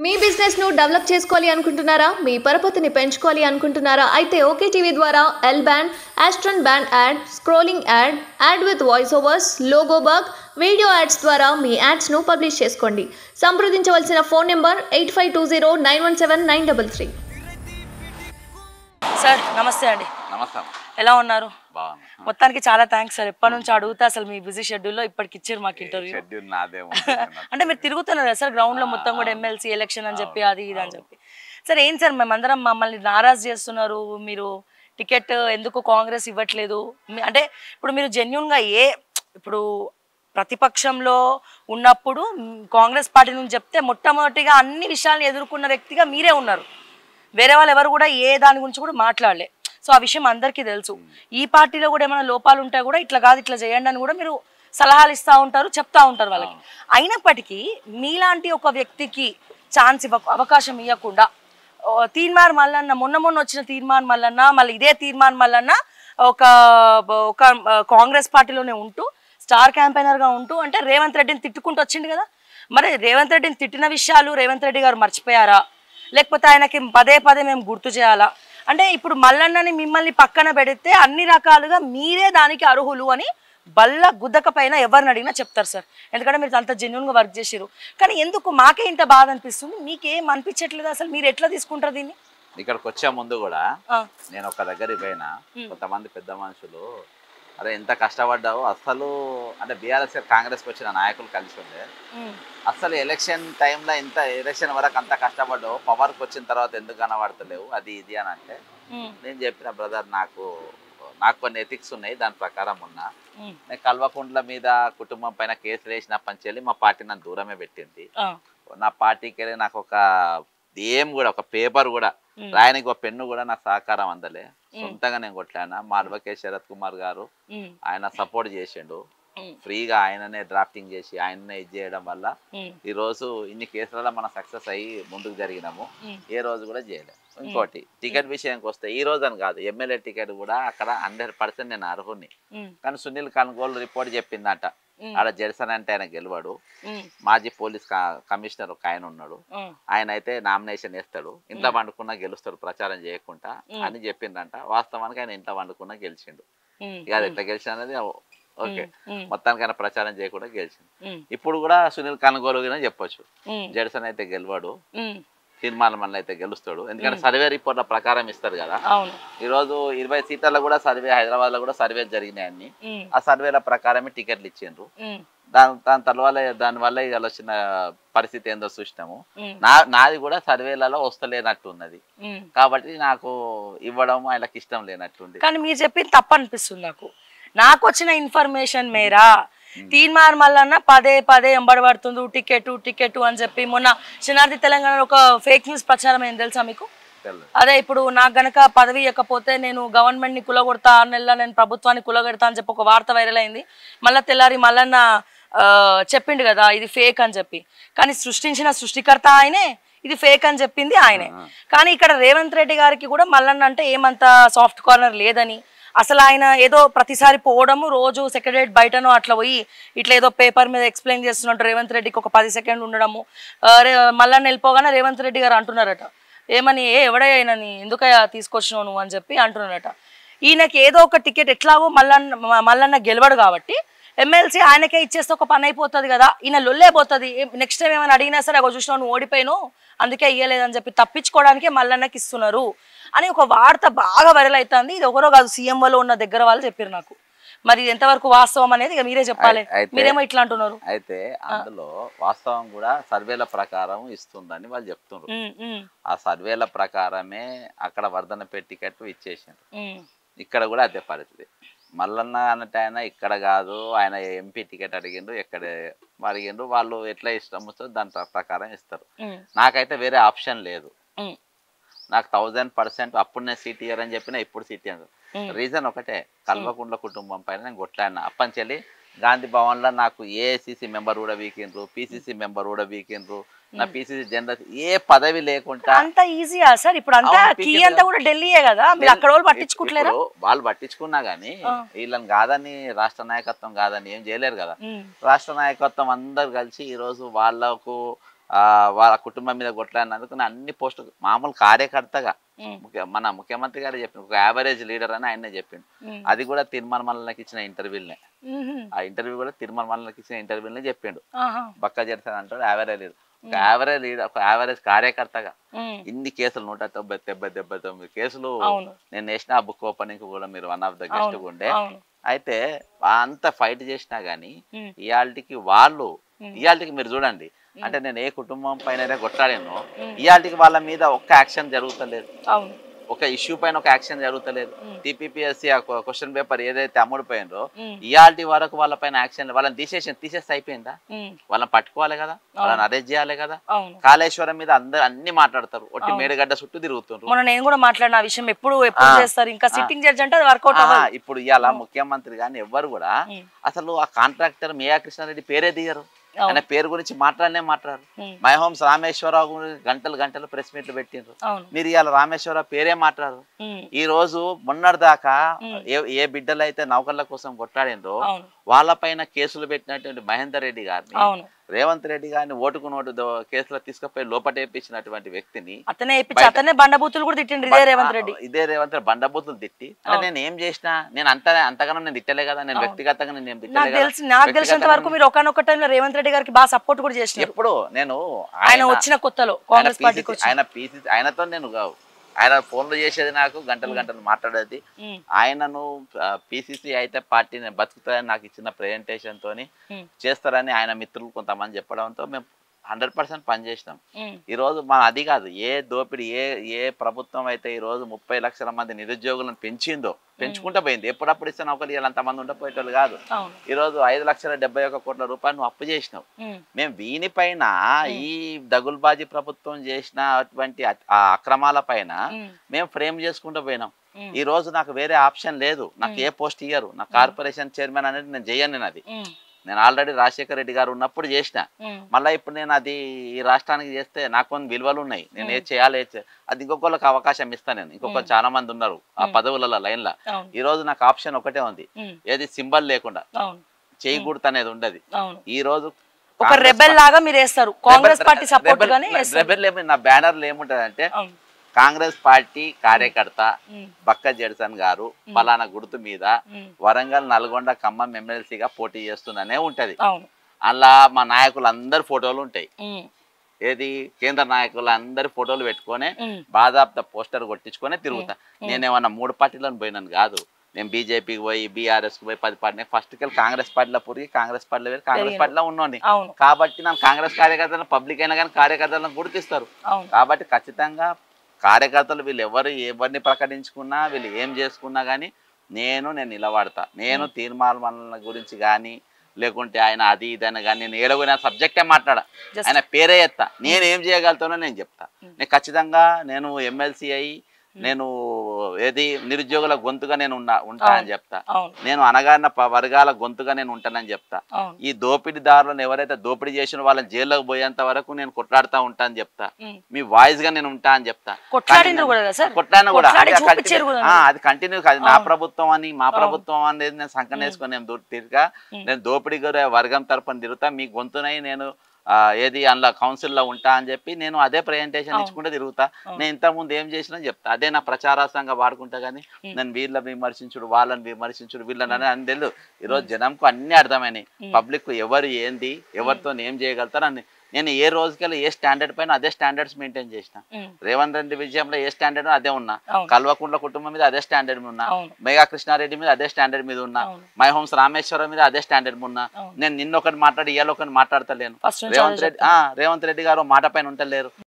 మీ business ను develop చేసుకోవాలి అనుకుంటున్నారా మీ పరపతిని పెంచుకోవాలి అనుకుంటున్నారా అయితే ఓకే టీవీ ద్వారా L band aston band ad scrolling ad ad with voice overs logo bug video ads ద్వారా మీ యాడ్స్ ను పబ్లిష్ చేసుకోండి సంప్రదించవలసిన phone number eight five two zero nine one seven nine double three sir నమస్తే అండి నమస్తే అమ్మ. ఎలా ఉన్నారు బాగున్నా మొత్తానికి చాలా థ్యాంక్స్ సార్ ఎప్పటి నుంచి అడుగుతా అసలు మీ బిజీ షెడ్యూల్లో ఇప్పటికి ఇచ్చారు మాకు ఇంటర్వ్యూ షెడ్యూల్ నాదే అంటే మీరు తిరుగుతున్నారు కదా సార్ గ్రౌండ్ లో మొత్తం కూడా ఎమ్మెల్సీ ఎలక్షన్ అని చెప్పి అది ఇది అని చెప్పి సార్ ఏం సార్ మేమందరం మమ్మల్ని నారాజ్ చేస్తున్నారు మీరు టికెట్ ఎందుకు కాంగ్రెస్ ఇవ్వట్లేదు మీ- అంటే ఇప్పుడు మీరు genuine గా ఏ ఇప్పుడు ప్రతిపక్షంలో ఉన్నప్పుడు మ్, కాంగ్రెస్ పార్టీ నుంచి చెప్తే మొట్టమొదటిగా అన్ని విషయాలను ఎదుర్కొన్న వ్యక్తిగా మీరే ఉన్నారు వేరే వాళ్ళు ఎవరు కూడా ఏ దాని గురించి కూడా మాట్లాడలే సో ఆ విషయం అందరికీ తెలుసు ఈ పార్టీలో కూడా ఏమైనా లోపాలు ఉంటే కూడా ఇట్లా కాదు ఇట్లా చేయండి అని కూడా మీరు సలహాలు ఇస్తూ ఉంటారు చెప్తా ఉంటారు వాళ్ళకి అయినప్పటికీ మీలాంటి ఒక వ్యక్తికి ఛాన్స్ ఇవ్వ అవకాశం ఇవ్వకుండా ఓ, తీర్మాన్ మల్లన్న మొన్న మొన్న వచ్చిన తీర్మాన్ మల్లన్న మళ్ళీ ఇదే తీర్మాన్ మల్లన్న ఒక ఒక ఆ, కాంగ్రెస్ పార్టీలోనే ఉంటూ స్టార్ క్యాంపెయినర్ గా ఉంటూ అంటే రేవంత్ రెడ్డిని తిట్టుకుంటూ వచ్చిండు కదా మరి రేవంత్ రెడ్డిని తిట్టిన విషయాలు రేవంత్ రెడ్డి గారు మర్చిపోయారా లేకపోతే ఆయనకి పదే పదే మేము గుర్తు చేయాలా అంటే ఇప్పుడు మల్లన్నని మిమ్మల్ని పక్కన పెడితే అన్ని రకాలుగా మీరే దానికి అర్హులు అని బల్ల గుద్దక పైన ఎవరిని అడిగినా చెప్తారు సార్ ఎందుకంటే మీరు అంత genuine గా వర్క్ చేసిరు కానీ ఎందుకు మాకే ఇంత బాధ అనిపిస్తుంది మీకేం అనిపించట్లేదు అసలు మీరు ఎట్లా తీసుకుంటారు దీన్ని ఇక్కడికి వచ్చే ముందు కూడా ఆ, నేను ఒక దగ్గరికి పోయినా కొంతమంది పెద్ద మనుషులు అరే ఎంత కష్టపడ్డావు అసలు అంటే బీఆర్ఎస్ కాంగ్రెస్కి వచ్చిన నాయకులు కలిసి ఉండే ఉమ్, అసలు ఎలక్షన్ టైంలో ఇంత ఎలక్షన్ వరకు అంత కష్టపడ్డావు పవర్కి వచ్చిన తర్వాత ఎందుకు కనబడతలేవు అది ఇది అని అంటే ఉమ్, నేను చెప్పిన బ్రదర్ నాకు నాకు కొన్ని ఎథిక్స్ ఉన్నాయి దాని ప్రకారం ఉన్నా ఉమ్, నేను కల్వకుంట్ల మీద కుటుంబం పైన కేసులు వేసిన పంచెల్లి మా పార్టీ నన్ను దూరమే పెట్టింది ఆ, నా పార్టీకి వెళ్ళి నాకు ఒక ఏం కూడా ఒక పేపర్ కూడా ఉమ్, రాయనికి ఒక పెన్ను కూడా నాకు సహకారం అందలే సొంతంగా నేను కొట్లాడినా మా అడ్వకేట్ శరత్ కుమార్ గారు ఉమ్, ఆయన సపోర్ట్ చేసిండు ఉమ్, ఫ్రీగా ఆయననే డ్రాఫ్టింగ్ చేసి ఆయననే ఇది చేయడం వల్ల ఉమ్, ఈ రోజు ఇన్ని కేసులలో మనం సక్సెస్ అయ్యి ముందుకు జరిగినాము ఉమ్, ఏ రోజు కూడా చేయలేదు ఇంకోటి టికెట్ విషయానికి వస్తే ఈ రోజు అని కాదు ఎమ్మెల్యే టికెట్ కూడా అక్కడ హండ్రెడ్ పర్సెంట్ నేను అర్హుని ఉమ్, కానీ సునీల్ కన్గోల్ రిపోర్ట్ చెప్పిందట ఉమ్, ఆడ జెర్సన్ అంటే ఆయన గెలవాడు ఉమ్, మాజీ పోలీస్ కా- కమిషనర్ ఒక ఆయన ఉన్నాడు ఉమ్, ఆయన అయితే నామినేషన్ వేస్తాడు ఇంట్లో వండుకున్నా గెలుస్తాడు ప్రచారం చేయకుండా మ్. అని చెప్పిందంట వాస్తవానికి ఆయన ఇంట్లో వండుకున్నా గెలిచిండు ఉమ్, ఇక అది ఎట్లా గెలిచిన అనేది ఓకే ఉమ్, మొత్తానికి ఆయన ప్రచారం చేయకుండా గెలిచిండు ఉమ్, ఇప్పుడు కూడా సునీల్ కనుగోలు కూడా చెప్పొచ్చు ఉమ్, జడ్సన్ అయితే గెలవాడు ఉమ్, తీర్మానం మళ్ళీ అయితే గెలుస్తాడు ఎందుకంటే సర్వే రిపోర్ట్ల ప్రకారం ఇస్తారు కదా అవును ఈ రోజు ఇరవై సీట్లలో కూడా సర్వే హైదరాబాద్ లో కూడా సర్వే జరిగినాయి అన్ని ఉమ్, ఆ సర్వేల ప్రకారమే టికెట్లు ఇచ్చిండ్రు ఉమ్, దాని దాని తర్వాత దానివల్ల ఇవాళ వచ్చిన పరిస్థితి ఏందో చూసినాము ఉమ్, నా నాది కూడా సర్వేలలో వస్తలేనట్టు ఉన్నది ఉమ్. కాబట్టి నాకు ఇవ్వడం ఆయనకి ఇష్టం లేనట్టుంది కానీ మీరు చెప్పింది తప్పు అనిపిస్తుంది నాకు నాకు వచ్చిన ఇన్ఫర్మేషన్ మేరా తీర్మాన్ మల్లన్న పదే పదే ఎంబడబడుతుంది టికెట్ టికెట్ అని చెప్పి మొన్న శనార్థి తెలంగాణలో ఒక ఫేక్ న్యూస్ ప్రచారం అయింది తెలుసా మీకు తెలీదు. అదే ఇప్పుడు నాకు గనక పదవి ఇవ్వకపోతే నేను గవర్నమెంట్ ని కులగొడతా ఆరు నెలల నేను ప్రభుత్వాన్ని కులగొడతా అని చెప్పి ఒక వార్త వైరల్ అయింది మళ్ళా తెల్లారి మల్లన్న ఆ, చెప్పిండు కదా ఇది ఫేక్ అని చెప్పి కానీ సృష్టించిన సృష్టికర్త ఆయనే ఇది ఫేక్ అని చెప్పింది ఆయనే కానీ ఇక్కడ రేవంత్ రెడ్డి గారికి కూడా మల్లన్న అంటే ఏమంత సాఫ్ట్ కార్నర్ లేదని అసలు ఆయన ఏదో ప్రతిసారి పోవడము రోజు సెక్రటరేట్ బయటనో అట్లా పోయి ఇట్లా ఏదో పేపర్ మీద ఎక్స్ప్లెయిన్ చేస్తున్నట్టు రేవంత్ రెడ్డికి ఒక పది సెకండ్లు ఉండడము ఆ, రే- మల్లన్న వెళ్ళిపోగానే రేవంత్ రెడ్డి గారు అంటున్నారట ఏమని ఏ ఎవడయ్యానని ఎందుకయ్యా తీసుకొచ్చినావు నువ్వు అని చెప్పి అంటున్నారట ఈయనకి ఏదో ఒక టికెట్ ఎట్లాగో మల్లన్న మ- మల్లన్న గెలవడు కాబట్టి ఎమ్మెల్సీ ఆయనకే ఇచ్చేస్తే ఒక పని అయిపోతుంది కదా ఈయన లొల్లే పోతుంది నెక్స్ట్ టైం ఏమైనా అడిగినా సరే అగో చూసినావు నువ్వు ఓడిపోయినావు అందుకే ఇయ్యలేదని చెప్పి తప్పించుకోవడానికే మల్లన్నకి ఇస్తున్నారు అని ఒక వార్త బాగా వైరల్ అవుతుంది ఇది ఒకరో కాదు సీఎంఓలో ఉన్న దగ్గర వాళ్ళు చెప్పారు నాకు మరి ఇది ఎంతవరకు వాస్తవం అనేది ఇక మీరే చెప్పాలి అయితే- మీరేమో ఇట్లా అంటున్నారు అయితే అందులో వాస్తవం కూడా సర్వేల ప్రకారం ఇస్తుందని వాళ్ళు చెప్తున్నారు ఉమ్, ఉమ్, ఆ సర్వేల ప్రకారమే అక్కడ వర్ధన టికెట్ ఇచ్చేసారు ఉమ్, ఇక్కడ కూడా అదే పరిస్థితి మల్లన్న అన్నట్టు ఆయన ఇక్కడ కాదు ఆయన ఎంపీ టికెట్ అడిగిండ్రు ఎక్కడ అడిగిండ్రు వాళ్ళు ఎట్లా ఇష్టం వస్తుందో దాని ప్ర- ప్రకారం ఇస్తారు ఉమ్, నాకైతే వేరే ఆప్షన్ లేదు ఉమ్, నాకు థౌజండ్ పర్సెంట్ అప్పుడు నేను సీట్ ఇయ్యారని చెప్పిన ఇప్పుడు సీట్ ఇయ్యను ఉమ్, రీజన్ ఒకటే కల్వకుంట్ల కుటుంబం పైన నేను కొట్లాడిన అప్పంచెల్లి గాంధీ భవన్ లో నాకు ఏఐసిసి మెంబర్ కూడా వీకిండ్రు పిసిసి మెంబర్ కూడా వీకిండ్రు నా పిసిసి జనరల్ ఏ పదవి లేకుండా అంత ఈజీయా సార్ ఇప్పుడు అంతా అవును, కీ పీకేది అంతా కూడా ఢిల్లీయే కదా మీరు అక్కడ వాళ్ళు పట్టించుకుంటలేరా ఇప్పుడు వాళ్ళు పట్టించుకున్నా గానీ వీళ్ళని కాదని రాష్ట్ర నాయకత్వం కాదని ఏం చేయలేరు కదా ఉమ్, రాష్ట్ర నాయకత్వం అందరు కలిసి ఈ రోజు వాళ్ళకు ఆ, వాళ్ళ కుటుంబం మీద కొట్లాడినందుకు నేను అన్ని పోస్టు మామూలు కార్యకర్తగా ఉమ్, ముఖ్య మన ముఖ్యమంత్రి గారు చెప్పిండు ఒక యావరేజ్ లీడర్ అని ఆయనే చెప్పిండు ఉమ్, అది కూడా తిరుమల మల్లకి ఇచ్చిన ఇంటర్వ్యూలనే ఉమ్, ఆ ఇంటర్వ్యూ కూడా తిరుమల మల్లకి ఇచ్చిన ఇంటర్వ్యూలనే చెప్పిండు ఆహా, బక్క జెర్సన్ అంటాడు యావరేజ్ లీడర్ ఒక యావరేజ్ లీడర్ ఒక యావరేజ్ కార్యకర్తగా ఉమ్, ఇన్ని కేసులు నూట తొంభై డెబ్బై డెబ్బై తొమ్మిది కేసులు అవును నేను వేసిన ఆ బుక్ ఓపెనింగ్ కూడా మీరు వన్ ఆఫ్ ద గెస్ట్ అవును ఉండే అవును అయితే అంత ఫైట్ చేసినా గానీ ఉమ్, ఇయాల్టికి వాళ్ళు ఉమ్. ఇయాల్టికి మీరు చూడండి అంటే నేను ఏ కుటుంబం పైన కొట్లాడానో ఇయాల్టికి వాళ్ళ మీద ఒక్క యాక్షన్ జరుగుతలేదు అవును ఒక ఇష్యూ పైన ఒక యాక్షన్ జరుగుతలేదు ఉమ్. టీపీపీఎస్సీ ఆ క్వశ్చన్ పేపర్ ఏదైతే అమ్ముడిపోయిందో ఉమ్, ఇయాల్టి వరకు వాళ్ళ పైన యాక్షన్ వాళ్ళని తీసేసి తీసేస్తే అయిపోయిందా ఉమ్, వాళ్ళని పట్టుకోవాలి కదా వాళ్ళని అరెస్ట్ చేయాలి కదా అవును కాళేశ్వరం మీద అందరు అన్ని మాట్లాడతారు ఒట్టి మేడగడ్డ చుట్టూ తిరుగుతుండ్రు మొన్న నేను కూడా మాట్లాడిన ఆ విషయం ఎప్పుడు ఎప్పుడు ఆ, చేస్తారు ఇంకా సిట్టింగ్ జడ్జ్ అంటే అది వర్కౌట్ ఆ, అవ్వదు ఇప్పుడు ఇవాళ ముఖ్యమంత్రి కానీ ఎవ్వరు కూడా ఉమ్, అసలు ఆ కాంట్రాక్టర్ మేయా కృష్ణారెడ్డి పేరే తీయరు అవును. ఆయన పేరు గురించి మాట్లాడనే మాట్లాడరు ఉమ్, మై హోమ్స్ రామేశ్వరరావు గురించి గంటలు గంటలు ప్రెస్ మీట్లు పెట్టిండ్రు అవును మీరు ఇవాళ రామేశ్వరరావు పేరే మాట్లాడరు ఉమ్, ఈ రోజు మొన్నటిదాకా ఉమ్. ఏ ఏ బిడ్డలు అయితే నౌకర్ల కోసం కొట్లాడిండ్రో అవును వాళ్ళ పైన కేసులు పెట్టినటువంటి మహేందర్ రెడ్డి గారిని అవును రేవంత్ రెడ్డి గారిని ఓటుకు నోటు దో- కేసులో తీసుకుపోయి లోపటేపించినటువంటి వ్యక్తిని అతనే ఇప్పించి అతనే బండబూతులు కూడా తిట్టిండు ఇదే రేవంత్ రెడ్డి ఇదే రేవంత్ రెడ్డి బండబూతులు తిట్టి అంటే అవును. నేను ఏం చేసినా నేను అంత అంతగానో నేను తిట్టలే కదా నేను అవును. వ్యక్తిగతంగా నేను ఏం నాకు తిట్టలే కదా తెలిసి నాకు తెలిసినంత వ్యక్తిగతంగా వరకు మీరు ఒకనొక టైంలో రేవంత్ రెడ్డి గారికి బాగా సపోర్ట్ కూడా చేసినారు ఎప్పుడు నేను ఆయన వచ్చిన కొత్తలో కాంగ్రెస్ ఆయన పార్టీకి PCC వచ్చి ఆయన పీసీసీ ఆయనతో నేను గా- ఆయన ఫోన్లు చేసేది నాకు గంటలు గంటలు మాట్లాడేది ఉమ్, ఆయనను పిసిసి అయితే పార్టీ నేను బతుకుతాయని నాకు ఇచ్చిన ప్రెజెంటేషన్ తోని ఉమ్, చేస్తారని ఆయన మిత్రులు కొంతమంది చెప్పడంతో మేము హండ్రెడ్ పర్సెంట్ పనిచేసినాం ఉమ్, ఈ రోజు మన అది కాదు ఏ దోపిడీ ఏ ఏ ప్రభుత్వం అయితే ఈ రోజు ముప్పై లక్షల మంది నిరుద్యోగులను పెంచిందో పెంచుకుంటూ పోయింది ఎప్పుడప్పుడు ఇస్తే నౌకలు ఇవాళ అంతమంది ఉండపోయేటోళ్ళు కాదు అవును ఈ రోజు ఐదు లక్షల డెబ్బై ఒక్క కోట్ల రూపాయలు నువ్వు అప్పు చేసినావు ఉమ్, మేము వీనిపైన ఈ దగుల్బాజీ ప్రభుత్వం చేసిన అటువంటి అ- ఆ అక్రమాల పైన ఉమ్, మేము ఫ్రేమ్ చేసుకుంటూ పోయినాం ఉమ్, ఈ రోజు నాకు వేరే ఆప్షన్ లేదు నాకు ఏ పోస్ట్ ఇయ్యరు నా కార్పొరేషన్ చైర్మన్ అనేది నేను చేయను నేను అది ఉమ్, నేను ఆల్రెడీ రాజశేఖర రెడ్డి గారు ఉన్నప్పుడు చేసిన ఉమ్, మళ్ళీ ఇప్పుడు నేను అది ఈ రాష్ట్రానికి చేస్తే నాకు కొన్ని విలువలు ఉన్నాయి నేను ఏది చేయాలి ఏది చే- అది ఇంకొకళ్ళకి అవకాశం ఇస్తాను నేను ఇంకొక చాలా మంది ఉన్నారు ఆ పదవులలో లైన్లో అవును ఈ రోజు నాకు ఆప్షన్ ఒకటే ఉంది ఉమ్, ఏది సింబల్ లేకుండా అవును చేయకూడదు అనేది ఉండదు అవును ఈ రోజు ఒక కాంగ్రెస్ రెబెల్ లాగా మీరు వేస్తారు కాంగ్రెస్ పార్టీ సపోర్ట్ రెబెల్- గానే వేస్తారు రెబెల్ ఏమి- నా బ్యానర్లు ఏముంటది అంటే అవును కాంగ్రెస్ పార్టీ కార్యకర్త ఉమ్, బక్క జడ్సన్ గారు పలానా గుర్తు మీద ఉమ్, వరంగల్ నల్గొండ ఖమ్మం ఎమ్మెల్సీగా పోటీ చేస్తుందనే ఉంటది అవును అలా మా నాయకులు అందరి ఫోటోలు ఉంటాయి ఉమ్, ఏది కేంద్ర నాయకులు అందరి ఫోటోలు పెట్టుకొని ఉమ్, బాధాప్త పోస్టర్ కొట్టించుకొని తిరుగుతా నేనేమన్నా మూడు పార్టీలను పోయినాను కాదు నేను బీజేపీకి పోయి బీఆర్ఎస్కి పోయి పది పార్టీ ఫస్ట్ కెళ్ళి కాంగ్రెస్ పార్టీలో పురిగి కాంగ్రెస్ పార్టీలో పోయి కాంగ్రెస్ పెరిగాను. పార్టీలో ఉన్నాను అవును కాబట్టి నన్ను కాంగ్రెస్ కార్యకర్తలను పబ్లిక్ అయినా కానీ కార్యకర్తలను గుర్తిస్తారు అవును కాబట్టి ఖచ్చితంగా కార్యకర్తలు వీళ్ళు ఎవరు ఎవరిని ప్రకటించుకున్నా వీళ్ళు ఏం చేసుకున్నా కానీ నేను నేను నిలబడతా నేను తీర్మానాల గురించి కానీ లేకుంటే ఆయన అది ఇది అని కానీ నేను ఏడగొన సబ్జెక్టే మాట్లాడా Just- ఆయన పేరే ఎత్తా నేను ఏం చేయగలుగుతానో నేను చెప్తా నేను ఖచ్చితంగా నేను ఎమ్మెల్సీ అయ్యి నేను ఏది నిరుద్యోగుల గొంతుగా నేను ఉన్నా ఉంటా అని చెప్తా అవును నేను అనగారిన ప- వర్గాల గొంతుగా నేను ఉంటానని చెప్తా అవును ఈ దోపిడీదారులను ఎవరైతే దోపిడీ చేసిన వాళ్ళని జైల్లోకి పోయేంత వరకు నేను కొట్లాడుతూ ఉంటా అని చెప్తా ఉమ్. మీ వాయిస్ గా నేను ఉంటా అని చెప్తా కొట్లాడిండ్రు కూడా కదా సార్ కొట్లాడిన కూడా కొట్లాడి అది చూపించారు continue- కూడా ఆ, అది కంటిన్యూ కాదు నా ప్రభుత్వం అని మా ప్రభుత్వం అనేది నేను సంకన వేసుకొని నేను దూ- తిరిగా నేను దోపిడీ గురి వర్గం తరపున తిరుగుతా మీ గొంతునై నేను ఆ, ఏది అందులో కౌన్సిల్లో ఉంటా అని చెప్పి నేను అదే ప్రజెంటేషన్ ఇచ్చుకుంటే తిరుగుతా నేను ఇంత ముందు ఏం చేసినా చెప్తా అదే నా ప్రచారాసంగా వాడుకుంటా కానీ నేను వీళ్ళని విమర్శించుడు వాళ్ళని విమర్శించుడు వీళ్ళని అని అని తెలియదు ఈరోజు జనంకు అన్ని అర్థమైనాయి పబ్లిక్ ఎవరు ఏంది ఎవరితో ఏం చేయగలుగుతారు అని నేను ఏ రోజుకెళ్ళి ఏ స్టాండర్డ్ పైన అదే స్టాండర్డ్స్ మెయింటైన్ చేసిన ఉమ్, రేవంత్ రెడ్డి విజయంలో ఏ స్టాండర్డ్ అదే ఉన్నా అవును. కల్వకుంట్ల కుటుంబం మీద అదే స్టాండర్డ్ ఉన్నా అవును మెగా కృష్ణారెడ్డి మీద అదే స్టాండర్డ్ మీద ఉన్నా అవును. మై హోమ్స్ రామేశ్వరం మీద అదే స్టాండర్డ్ ఉన్నా అవును. నేను నిన్న ఒకటి మాట్లాడి ఇవాళ ఒకటి మాట్లాడతలేను ఫస్ట్ నుంచి రేవంత్ రెడ్డి ఆ, రేవంత్ రెడ్డి గారు మాట పైన ఉంటలేరు